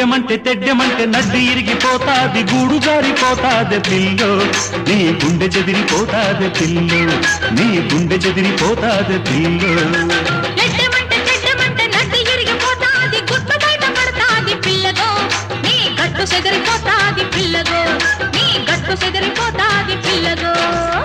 ఎడ్డెమంటే తెడ్డెమంటే నడ్డి ఇరిగిపోతాది గూడు జారిపోతాది పిల్లో నీ గుండె చెదిరిపోతాది పిల్లో నీ గుండె చెదిరిపోతాది పిల్లో ఎడ్డమంటే చెడ్డమంటే నడ్డి ఇరిగిపోతాది గుట్టు బయట పడతాది పిల్లగో నీ గట్టు సెదిరిపోతాది పిల్లగో నీ గట్టు సెదిరిపోతాది పిల్లగో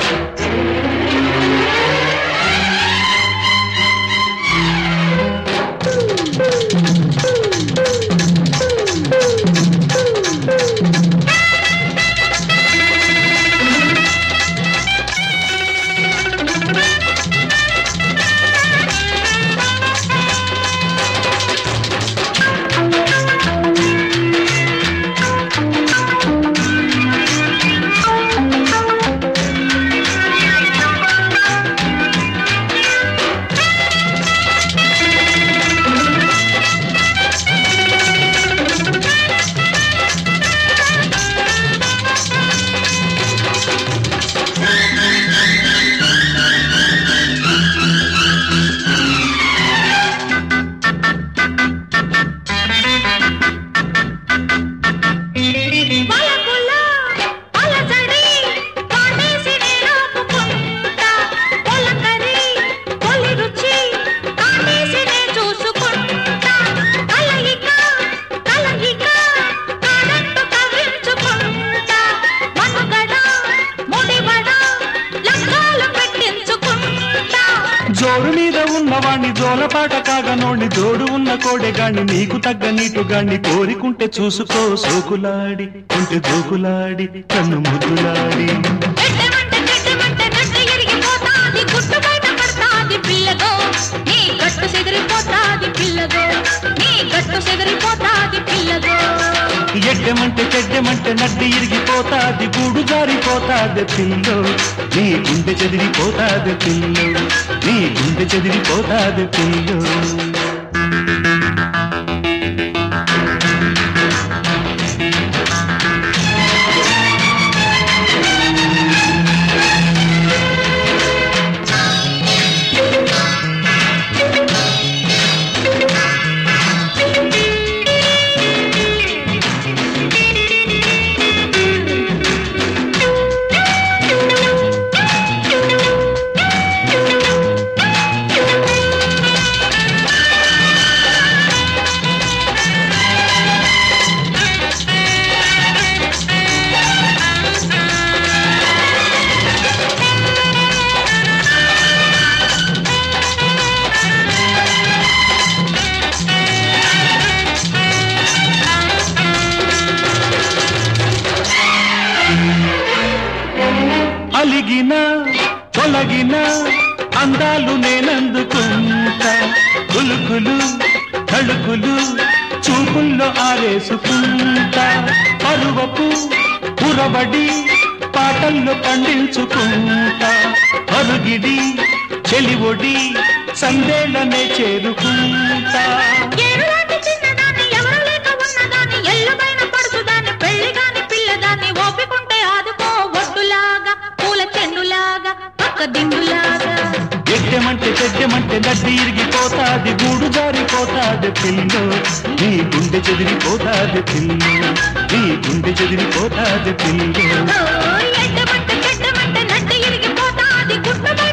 పలకులో పలచడి కాటేసి నేరాపుకుంటా పొలకరి పొలి రుచి కాటేసి నే చూసుకుంటా కలయిక కలయిక కాడంటు కవించుకుంటా మనుగడ ముడివడ లగ్గాలు పెట్టించుకుంటా జోరు మీద ఉన్నవాణ్ణి జోలపాట కాగనోణ్ణి జోడు ఉన్న కోడెగాణ్ణి నీకు తగ్గ నీటుగాణ్ణి కోరికుంటే చూసుకో సోకులాడి ఉంటే జోకులాడి కన్ను ముద్దులాడి ఎడ్డమంటే చెడ్డమంటే నడ్డి ఇరిగిపోతాది గుట్టు బయట పడతాది పిల్లగో నీ గట్టు సెదిరిపోతాది పిల్లగో నీ గట్టు సెదిరిపోతాది పిల్లగో ఎడ్డెమంటే చెడ్డెమంటే నడ్డి ఇరిగిపోతాది గూడు జారిపోతాది పిల్లో నీ గుండె చెదిరిపోతాది పిల్లో నీ గుండె చెదిరిపోతాది పిల్లో అలిగిన తొలగిన అందాలు నేనందుకుంటా కులుకులు తళుకులు చూపుల్లో ఆరేసుకుంటా పరువపు పురబడి పాటల్లో పండించుకుంటా అరుగిడి చెలివొడి సందేళ్ళనే చేరుకుంటా ఎరులాంటి చిన్నదాన్ని ఎవరు లేక ఉన్నదాన్ని ఎల్లుమైన పడుచుదాన్ని పెళ్లి కాని పిల్లదాన్ని ఓపికుంటే ఆదుకో ఒడ్డులాగా పూల చెన్నులాగా పక్క దిండులాగా ఎడ్డెమంటే చెడ్డెమంటే నడ్డి ఇరిగిపోతాది గూడు జారిపోతాది పిల్లో నీ గుండె చెదిరిపోతాది పిల్లో నీ గుండె చెదిరిపోతాది పిల్లో ఓ, ఎడ్డమంటే చెడ్డమంటే నడ్డి ఇరిగిపోతాది గుట్టు